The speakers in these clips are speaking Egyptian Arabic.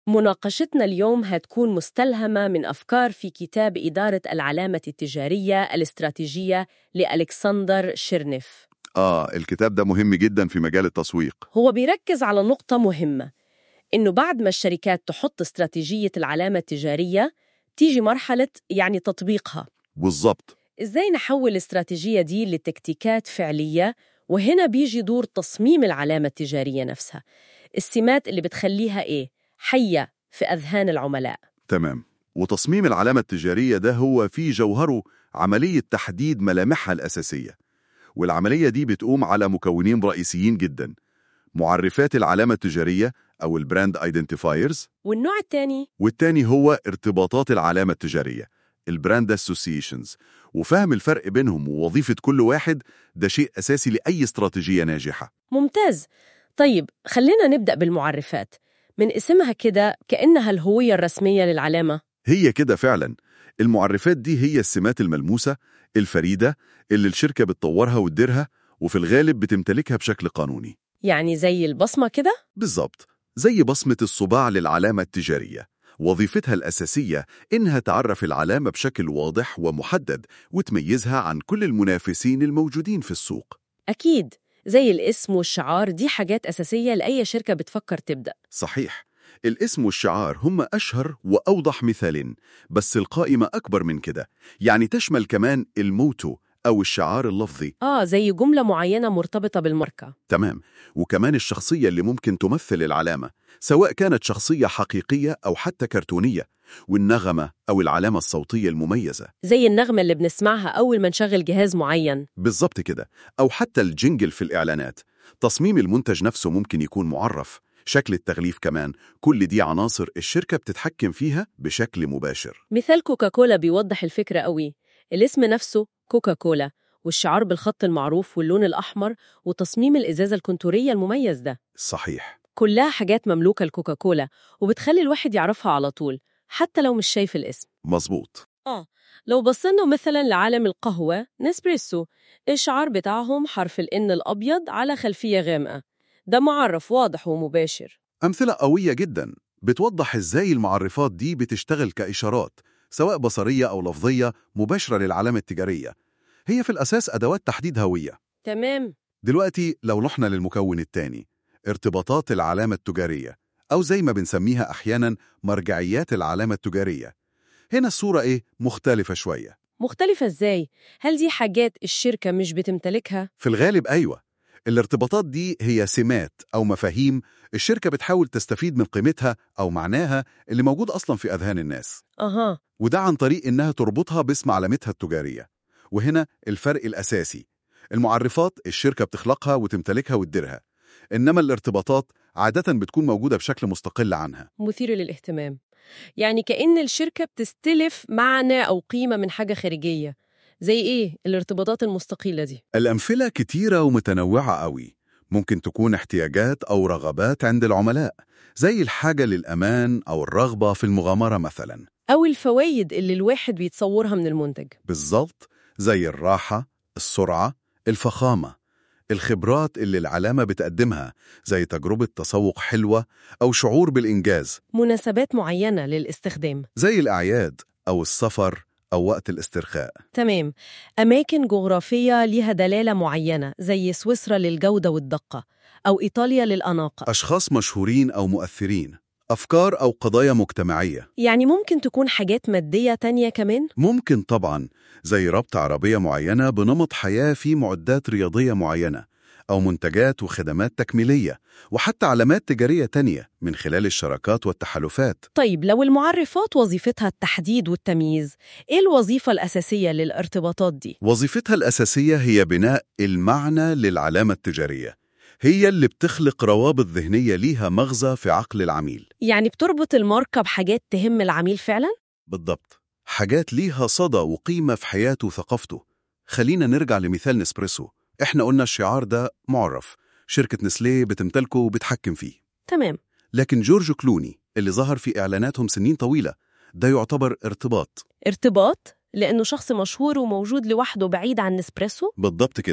مناقشتنا اليوم هتكون مستلهمة من أفكار في كتاب إدارة العلامة التجارية الاستراتيجية لألكسندر شيرنيف آه الكتاب ده مهم جدا في مجال التسويق هو بيركز على نقطة مهمة إنه بعد ما الشركات تحط استراتيجية العلامة التجارية تيجي مرحلة يعني تطبيقها بالظبط إزاي نحول الاستراتيجية دي لتكتيكات فعلية وهنا بيجي دور تصميم العلامة التجارية نفسها السمات اللي بتخليها إيه؟ حية في أذهان العملاء تمام وتصميم العلامة التجارية ده هو في جوهره عملية تحديد ملامحها الأساسية والعملية دي بتقوم على مكونين رئيسيين جدا معرفات العلامة التجارية أو البراند ايدنتيفايرز والنوع الثاني والتاني هو ارتباطات العلامة التجارية البراند اسوسيشنز وفهم الفرق بينهم ووظيفة كل واحد ده شيء أساسي لأي استراتيجية ناجحة ممتاز طيب خلينا نبدأ بالمعرفات من اسمها كده كأنها الهوية الرسمية للعلامة هي كده فعلا المعرفات دي هي السمات الملموسة الفريدة اللي الشركة بتطورها وتديرها وفي الغالب بتمتلكها بشكل قانوني يعني زي البصمة كده؟ بالظبط زي بصمة الصباع للعلامة التجارية وظيفتها الأساسية إنها تعرف العلامة بشكل واضح ومحدد وتميزها عن كل المنافسين الموجودين في السوق أكيد زي الاسم والشعار دي حاجات أساسية لأي شركة بتفكر تبدأ صحيح الاسم والشعار هم أشهر وأوضح مثالين بس القائمة أكبر من كده يعني تشمل كمان الموتو أو الشعار اللفظي آه زي جملة معينة مرتبطة بالماركة تمام وكمان الشخصية اللي ممكن تمثل العلامة سواء كانت شخصية حقيقية أو حتى كرتونية والنغمة أو العلامة الصوتية المميزة زي النغمة اللي بنسمعها أول ما نشغل جهاز معين بالظبط كده أو حتى الجنجل في الإعلانات تصميم المنتج نفسه ممكن يكون معرف شكل التغليف كمان كل دي عناصر الشركة بتتحكم فيها بشكل مباشر مثال كوكاكولا بيوضح الفكرة قوي الاسم نفسه كوكاكولا والشعار بالخط المعروف واللون الأحمر وتصميم الإزازة الكونتورية المميز ده صحيح كلها حاجات مملوكة لكوكاكولا وبتخلي الواحد يعرفها على طول حتى لو مش شايف الاسم مظبوط آه لو بصينا مثلا لعالم القهوة نسبريسو الشعار بتاعهم حرف الإن الأبيض على خلفية غامقة ده معرف واضح ومباشر أمثلة قوية جدا بتوضح إزاي المعرفات دي بتشتغل كإشارات سواء بصرية أو لفظية مباشرة للعلامة التجارية هي في الأساس أدوات تحديد هوية تمام دلوقتي لو رحنا للمكون الثاني ارتباطات العلامة التجارية أو زي ما بنسميها أحيانا مرجعيات العلامة التجارية هنا الصورة إيه؟ مختلفة شوية مختلفة إزاي؟ هل دي حاجات الشركة مش بتمتلكها؟ في الغالب أيوة الارتباطات دي هي سمات أو مفاهيم الشركة بتحاول تستفيد من قيمتها أو معناها اللي موجود أصلا في أذهان الناس أها وده عن طريق إنها تربطها باسم علامتها التجارية وهنا الفرق الأساسي المعرفات الشركة بتخلقها وتمتلكها وتديرها إنما الارتباطات عادة بتكون موجودة بشكل مستقل عنها مثير للاهتمام يعني كأن الشركة بتستلف معنى أو قيمة من حاجة خارجية زي إيه الارتباطات المستقيلة دي؟ الأمثلة كتيرة ومتنوعة قوي ممكن تكون احتياجات أو رغبات عند العملاء زي الحاجة للأمان أو الرغبة في المغامرة مثلا أو الفوائد اللي الواحد بيتصورها من المنتج بالظبط زي الراحة السرعة الفخامة الخبرات اللي العلامة بتقدمها زي تجربة تسوق حلوة أو شعور بالإنجاز مناسبات معينة للاستخدام زي الأعياد أو السفر أو وقت الاسترخاء تمام أماكن جغرافية ليها دلالة معينة زي سويسرا للجودة والدقة أو إيطاليا للأناقة أشخاص مشهورين أو مؤثرين أفكار أو قضايا مجتمعية يعني ممكن تكون حاجات مادية تانية كمان؟ ممكن طبعا زي ربط عربية معينة بنمط حياة في معدات رياضية معينة أو منتجات وخدمات تكميلية وحتى علامات تجارية تانية من خلال الشراكات والتحالفات طيب لو المعرفات وظيفتها التحديد والتمييز إيه الوظيفة الأساسية للارتباطات دي؟ وظيفتها الأساسية هي بناء المعنى للعلامة التجارية هي اللي بتخلق روابط ذهنية ليها مغزى في عقل العميل يعني بتربط الماركة بحاجات تهم العميل فعلا؟ بالضبط حاجات ليها صدى وقيمة في حياته وثقافته خلينا نرجع لمثال نسبريسو احنا قلنا الشعار ده معرف شركة نسليه بتمتلكه وبتحكم فيه تمام لكن جورج كلوني اللي ظهر في إعلاناتهم سنين طويلة ده يعتبر ارتباط ارتباط لأنه شخص مشهور وموجود لوحده بعيد عن نسبريسو؟ بالضبط كده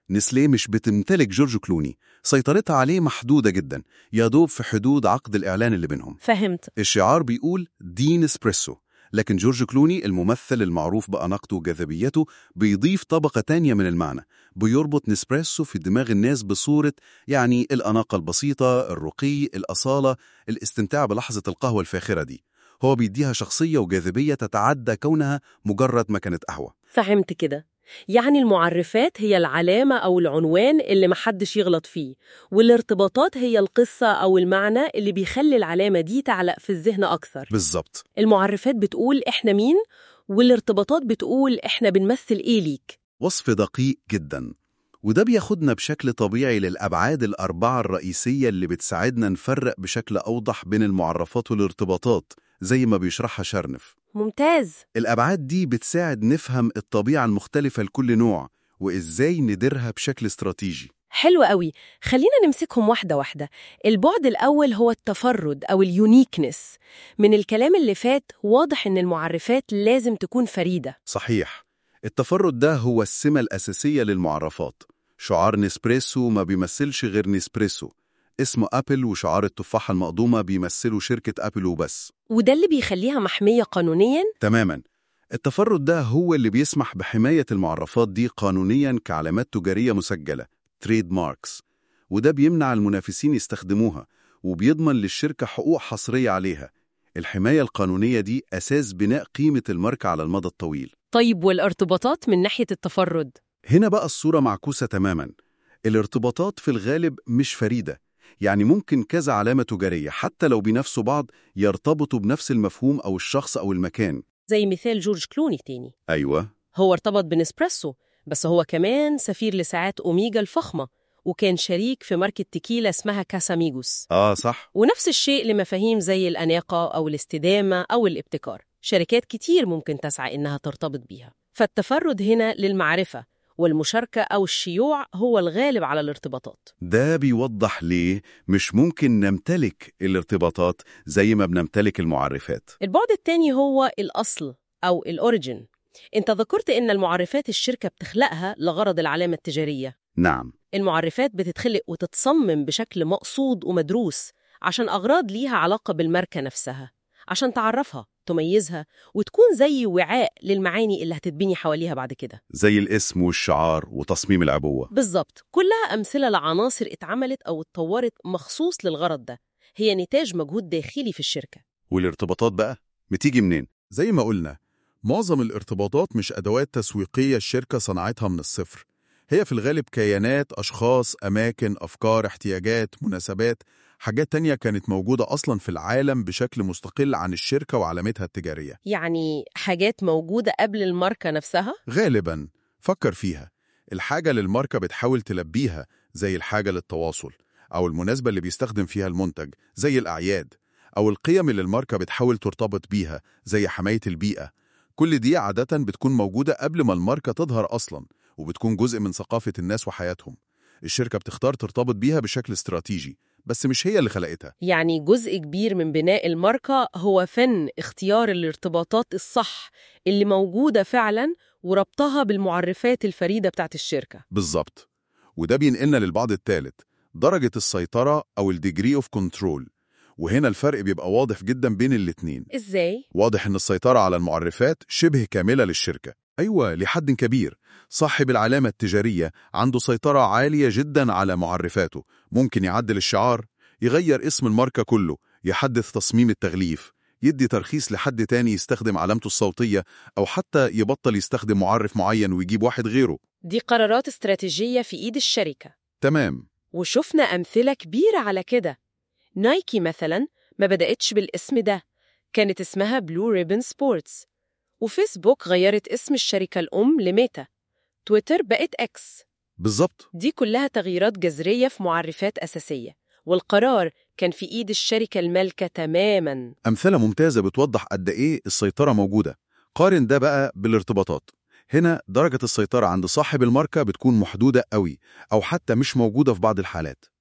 نسليه مش بتمتلك جورج كلوني سيطرتها عليه محدودة جدا يا دوب في حدود عقد الإعلان اللي بينهم فهمت الشعار بيقول دين اسبريسو لكن جورج كلوني الممثل المعروف بأناقته وجاذبيته بيضيف طبقة تانية من المعنى بيربط نسبريسو في دماغ الناس بصورة يعني الأناقة البسيطة الرقي الأصالة الاستمتاع بلحظة القهوة الفاخرة دي هو بيديها شخصية وجاذبية تتعدى كونها مجرد مكنة قهوة فهمت كده يعني المعرفات هي العلامة أو العنوان اللي محدش يغلط فيه والارتباطات هي القصة أو المعنى اللي بيخلي العلامة دي تعلق في الذهن أكثر بالظبط المعرفات بتقول إحنا مين والارتباطات بتقول إحنا بنمثل إيه ليك وصف دقيق جدا وده بياخدنا بشكل طبيعي للأبعاد الأربعة الرئيسية اللي بتساعدنا نفرق بشكل أوضح بين المعرفات والارتباطات زي ما بيشرحها شرنف ممتاز الأبعاد دي بتساعد نفهم الطبيعة المختلفة لكل نوع وإزاي نديرها بشكل استراتيجي حلو قوي خلينا نمسكهم واحدة واحدة البعد الأول هو التفرد أو اليونيكنس من الكلام اللي فات واضح إن المعرفات لازم تكون فريدة صحيح التفرد ده هو السمة الأساسية للمعرفات شعار نسبريسو ما بيمثلش غير نسبريسو اسم أبل وشعار التفاحة المقضومة بيمثلوا شركة أبل وبس وده اللي بيخليها محمية قانونياً تماما التفرد ده هو اللي بيسمح بحماية المعرفات دي قانونيا كعلامات تجارية مسجلة تريد ماركس وده بيمنع المنافسين يستخدموها وبيضمن للشركة حقوق حصرية عليها الحماية القانونية دي أساس بناء قيمة الماركة على المدى الطويل طيب والارتباطات من ناحية التفرد هنا بقى الصورة معكوسة تماما الارتباطات في الغالب مش فريدة يعني ممكن كذا علامة تجارية حتى لو بينافسوا بعض يرتبطوا بنفس المفهوم أو الشخص أو المكان زي مثال جورج كلوني تاني أيوة هو ارتبط بنسبريسو بس هو كمان سفير لساعات أوميجا الفخمة وكان شريك في ماركة تكيلا اسمها كاساميجوس آه صح ونفس الشيء لمفاهيم زي الأناقة أو الاستدامة أو الابتكار شركات كتير ممكن تسعى إنها ترتبط بيها فالتفرد هنا للمعرفة والمشاركة أو الشيوع هو الغالب على الارتباطات ده بيوضح ليه مش ممكن نمتلك الارتباطات زي ما بنمتلك المعرفات البعد التاني هو الأصل أو الأوريجين أنت ذكرت إن المعرفات الشركة بتخلقها لغرض العلامة التجارية نعم المعرفات بتتخلق وتتصمم بشكل مقصود ومدروس عشان أغراض ليها علاقة بالماركة نفسها عشان تعرفها تميزها وتكون زي وعاء للمعاني اللي هتتبني حواليها بعد كده زي الاسم والشعار وتصميم العبوة بالظبط كلها أمثلة لعناصر اتعملت أو اتطورت مخصوص للغرض ده هي نتاج مجهود داخلي في الشركة والارتباطات بقى بتيجي منين؟ زي ما قلنا معظم الارتباطات مش أدوات تسويقية الشركة صنعتها من الصفر هي في الغالب كيانات أشخاص أماكن أفكار احتياجات مناسبات حاجات تانية كانت موجودة أصلا في العالم بشكل مستقل عن الشركة وعلامتها التجارية يعني حاجات موجودة قبل الماركة نفسها غالبا فكر فيها الحاجة اللي الماركة بتحاول تلبيها زي الحاجة للتواصل أو المناسبة اللي بيستخدم فيها المنتج زي الأعياد أو القيم اللي الماركة بتحاول ترتبط بيها زي حماية البيئة كل دي عادة بتكون موجودة قبل ما الماركة تظهر أصلا وبتكون جزء من ثقافة الناس وحياتهم الشركة بتختار ترتبط بيها بشكل استراتيجي بس مش هي اللي خلقتها يعني جزء كبير من بناء الماركة هو فن اختيار الارتباطات الصح اللي موجودة فعلا وربطها بالمعرفات الفريدة بتاعت الشركة بالظبط وده بينقلنا للبعض الثالث درجة السيطرة أو الديجري اوف كنترول وهنا الفرق بيبقى واضح جدا بين الاتنين إزاي؟ واضح إن السيطرة على المعرفات شبه كاملة للشركة أيوة لحد كبير صاحب العلامة التجارية عنده سيطرة عالية جدا على معرفاته ممكن يعدل الشعار يغير اسم الماركة كله يحدث تصميم التغليف يدي ترخيص لحد تاني يستخدم علامته الصوتية أو حتى يبطل يستخدم معرف معين ويجيب واحد غيره دي قرارات استراتيجية في إيد الشركة تمام وشفنا أمثلة كبيرة على كده نايكي مثلا ما بدأتش بالاسم ده كانت اسمها بلو ريبن سبورتس وفيسبوك غيرت اسم الشركة الأم لميتا تويتر بقت إكس بالظبط دي كلها تغييرات جذرية في معرفات أساسية والقرار كان في إيد الشركة المالكة تماماً أمثلة ممتازة بتوضح قد إيه السيطرة موجودة قارن ده بقى بالارتباطات هنا درجة السيطرة عند صاحب الماركة بتكون محدودة قوي أو حتى مش موجودة في بعض الحالات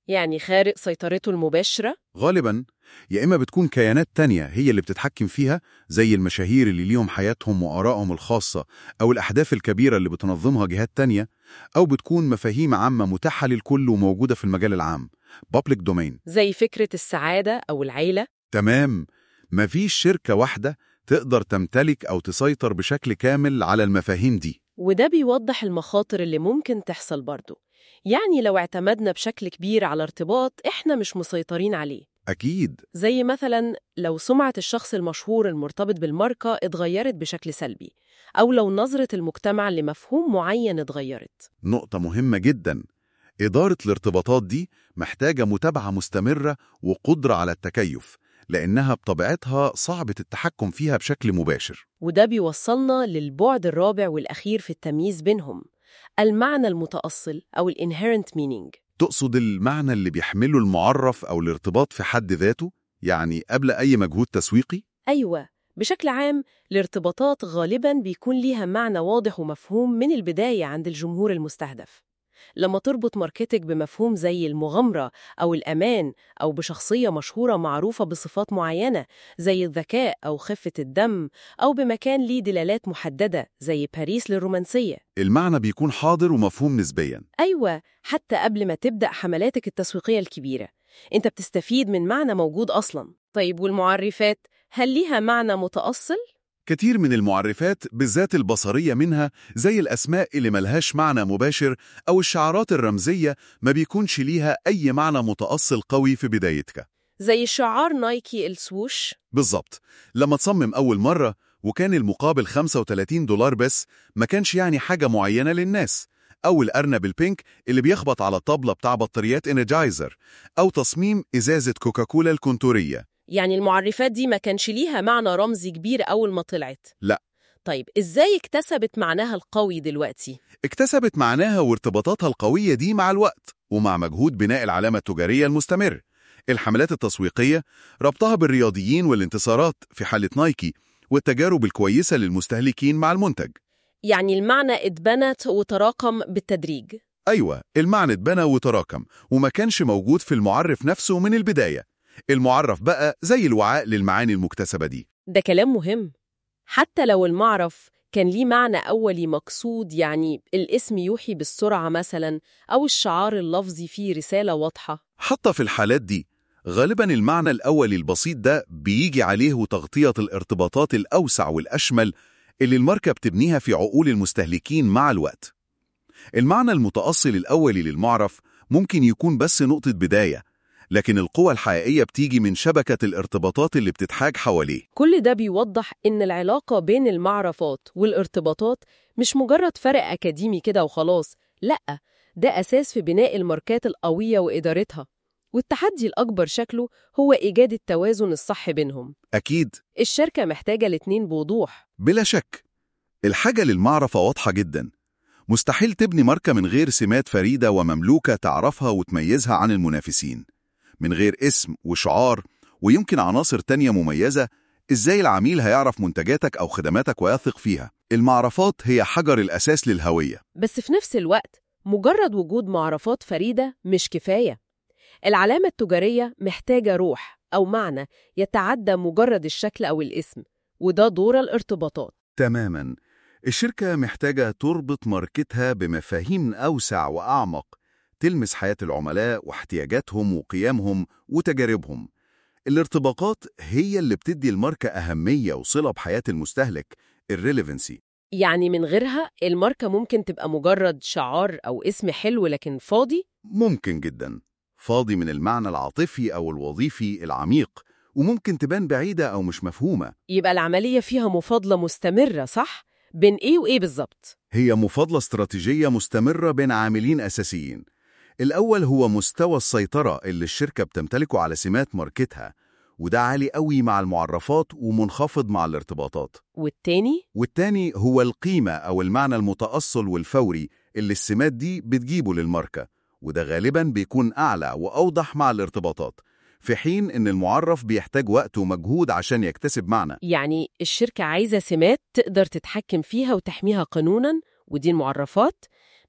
يعني خارق سيطرته المباشرة غالبا يا إما بتكون كيانات تانية هي اللي بتتحكم فيها زي المشاهير اللي ليهم حياتهم وآرائهم الخاصة أو الأحداث الكبيرة اللي بتنظمها جهات تانية أو بتكون مفاهيم عامة متاحة للكل وموجودة في المجال العام public domain زي فكرة السعادة أو العيلة تمام مفيش شركة واحدة تقدر تمتلك أو تسيطر بشكل كامل على المفاهيم دي وده بيوضح المخاطر اللي ممكن تحصل برضه يعني لو اعتمدنا بشكل كبير على ارتباط إحنا مش مسيطرين عليه أكيد زي مثلا لو سمعة الشخص المشهور المرتبط بالماركة اتغيرت بشكل سلبي أو لو نظرة المجتمع لمفهوم معين اتغيرت نقطة مهمة جدا إدارة الارتباطات دي محتاجة متابعة مستمرة وقدرة على التكيف لأنها بطبيعتها صعبة التحكم فيها بشكل مباشر وده بيوصلنا للبعد الرابع والأخير في التمييز بينهم المعنى المتأصل أو ال inherent meaning تقصد المعنى اللي بيحمله المعرف أو الارتباط في حد ذاته؟ يعني قبل أي مجهود تسويقي؟ أيوة بشكل عام الارتباطات غالباً بيكون ليها معنى واضح ومفهوم من البداية عند الجمهور المستهدف لما تربط ماركتك بمفهوم زي المغامرة أو الأمان أو بشخصية مشهورة معروفة بصفات معينة زي الذكاء أو خفة الدم أو بمكان ليه دلالات محددة زي باريس للرومانسية المعنى بيكون حاضر ومفهوم نسبيا أيوة حتى قبل ما تبدأ حملاتك التسويقية الكبيرة أنت بتستفيد من معنى موجود أصلاً طيب والمعرفات هل ليها معنى متأصل؟ كتير من المعرفات بالذات البصرية منها زي الأسماء اللي ملهاش معنى مباشر أو الشعارات الرمزية ما بيكونش ليها أي معنى متأصل قوي في بدايتك زي شعار نايكي السووش بالظبط لما تصمم أول مرة وكان المقابل 35 دولار بس ما كانش يعني حاجة معينة للناس أو الأرنب البينك اللي بيخبط على الطبلة بتاع بطاريات إنرجايزر أو تصميم إزازة كوكاكولا الكونتورية يعني المعرفات دي ما كانش ليها معنى رمزي كبير أول ما طلعت لا. طيب إزاي اكتسبت معناها القوي دلوقتي؟ اكتسبت معناها وارتباطاتها القوية دي مع الوقت ومع مجهود بناء العلامة التجارية المستمر الحملات التسويقية ربطها بالرياضيين والانتصارات في حالة نايكي والتجارب الكويسة للمستهلكين مع المنتج يعني المعنى اتبنت وتراكم بالتدريج أيوة المعنى اتبنى وتراكم وما كانش موجود في المعرف نفسه من البداية المعرف بقى زي الوعاء للمعاني المكتسبة دي ده كلام مهم حتى لو المعرف كان ليه معنى أولي مقصود يعني الاسم يوحي بالسرعة مثلا أو الشعار اللفظي فيه رسالة واضحة حتى في الحالات دي غالبا المعنى الأولي البسيط ده بيجي عليه تغطية الارتباطات الأوسع والأشمل اللي الماركة بتبنيها في عقول المستهلكين مع الوقت المعنى المتأصل الأولي للمعرف ممكن يكون بس نقطة بداية لكن القوة الحقيقية بتيجي من شبكة الارتباطات اللي بتتحاج حواليه كل ده بيوضح إن العلاقة بين المعرفات والارتباطات مش مجرد فرق أكاديمي كده وخلاص لأ ده أساس في بناء الماركات القوية وإدارتها والتحدي الأكبر شكله هو إيجاد التوازن الصح بينهم أكيد الشركة محتاجة الاتنين بوضوح بلا شك الحاجة للمعرفة واضحة جدا مستحيل تبني ماركة من غير سمات فريدة ومملوكة تعرفها وتميزها عن المنافسين من غير اسم وشعار ويمكن عناصر تانية مميزة إزاي العميل هيعرف منتجاتك أو خدماتك ويثق فيها المعرفات هي حجر الأساس للهوية بس في نفس الوقت مجرد وجود معرفات فريدة مش كفاية العلامة التجارية محتاجة روح أو معنى يتعدى مجرد الشكل أو الاسم وده دور الارتباطات تماما الشركة محتاجة تربط ماركتها بمفاهيم أوسع وأعمق تلمس حياة العملاء واحتياجاتهم وقيمهم وتجاربهم الارتباطات هي اللي بتدي الماركة أهمية وصلة بحياة المستهلك الريليفنسي يعني من غيرها الماركة ممكن تبقى مجرد شعار أو اسم حلو لكن فاضي ممكن جدا فاضي من المعنى العاطفي أو الوظيفي العميق وممكن تبان بعيدة أو مش مفهومة يبقى العملية فيها مفاضلة مستمرة صح؟ بين إيه وإيه بالظبط؟ هي مفاضلة استراتيجية مستمرة بين عاملين أساسيين الأول هو مستوى السيطرة اللي الشركة بتمتلكه على سمات ماركتها وده عالي قوي مع المعرفات ومنخفض مع الارتباطات والتاني والتاني هو القيمة أو المعنى المتأصل والفوري اللي السمات دي بتجيبه للماركة وده غالبا بيكون أعلى وأوضح مع الارتباطات في حين إن المعرف بيحتاج وقت ومجهود عشان يكتسب معنى يعني الشركة عايزة سمات تقدر تتحكم فيها وتحميها قانونا ودي المعرفات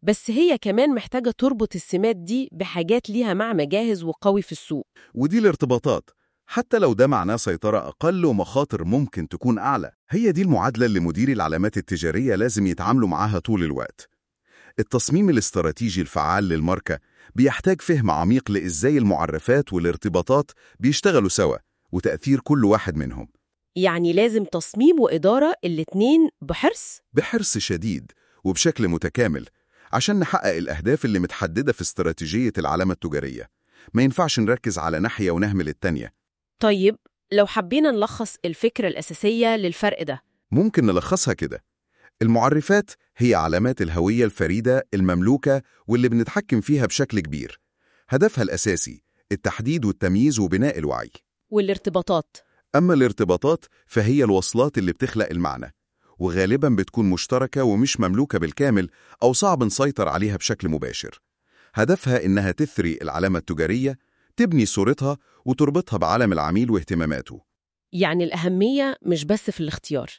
بس هي كمان محتاجة تربط السمات دي بحاجات ليها معنى جاهز وقوي في السوق ودي الارتباطات حتى لو ده معناه سيطرة أقل ومخاطر ممكن تكون أعلى هي دي المعادلة اللي مديري العلامات التجارية لازم يتعاملوا معاها طول الوقت التصميم الاستراتيجي الفعال للماركة بيحتاج فهم عميق لإزاي المعرفات والارتباطات بيشتغلوا سوا وتأثير كل واحد منهم يعني لازم تصميم وإدارة الاتنين بحرص بحرص شديد وبشكل متكامل عشان نحقق الأهداف اللي متحددة في استراتيجية العلامة التجارية ما ينفعش نركز على ناحية ونهمل التانية طيب لو حبينا نلخص الفكرة الأساسية للفرق ده ممكن نلخصها كده المعرفات هي علامات الهوية الفريدة المملوكة واللي بنتحكم فيها بشكل كبير هدفها الأساسي التحديد والتمييز وبناء الوعي والارتباطات أما الارتباطات فهي الوصلات اللي بتخلق المعنى وغالبا بتكون مشتركة ومش مملوكة بالكامل أو صعب نسيطر عليها بشكل مباشر هدفها إنها تثري العلامة التجارية تبني صورتها وتربطها بعالم العميل واهتماماته يعني الأهمية مش بس في الاختيار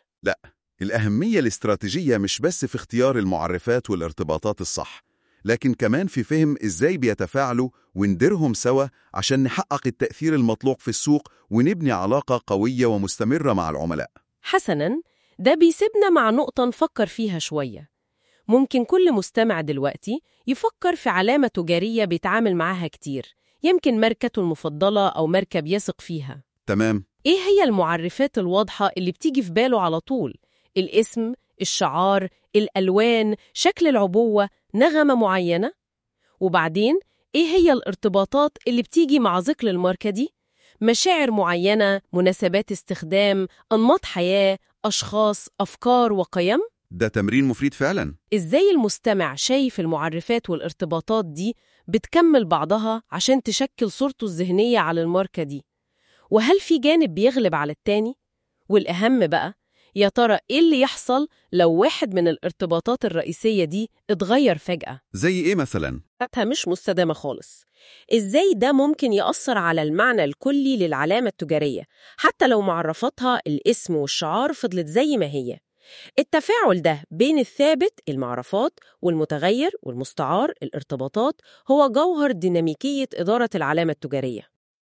الأهمية الاستراتيجية مش بس في اختيار المعرفات والارتباطات الصح لكن كمان في فهم إزاي بيتفاعلوا ونديرهم سوا عشان نحقق التأثير المطلوب في السوق ونبني علاقة قوية ومستمرة مع العملاء حسناً ده بيسيبنا مع نقطة نفكر فيها شوية ممكن كل مستمع دلوقتي يفكر في علامة تجارية بيتعامل معاها كتير يمكن ماركته المفضلة أو ماركة بيثق فيها تمام إيه هي المعرفات الواضحة اللي بتيجي في باله على طول؟ الاسم، الشعار، الألوان، شكل العبوة، نغمة معينة؟ وبعدين إيه هي الارتباطات اللي بتيجي مع ذكر الماركة دي؟ مشاعر معينة، مناسبات استخدام، أنماط حياة، أشخاص، أفكار وقيم؟ ده تمرين مفيد فعلا إزاي المستمع شايف المعرفات والارتباطات دي بتكمل بعضها عشان تشكل صورته الذهنية على الماركة دي؟ وهل في جانب بيغلب على التاني؟ والأهم بقى يا ترى إيه اللي يحصل لو واحد من الارتباطات الرئيسية دي اتغير فجأة؟ زي إيه مثلا؟ ذاتها مش مستدامة خالص إزاي ده ممكن يأثر على المعنى الكلي للعلامة التجارية حتى لو معرفتها الاسم والشعار فضلت زي ما هي التفاعل ده بين الثابت المعرفات والمتغير والمستعار الارتباطات هو جوهر ديناميكية إدارة العلامة التجارية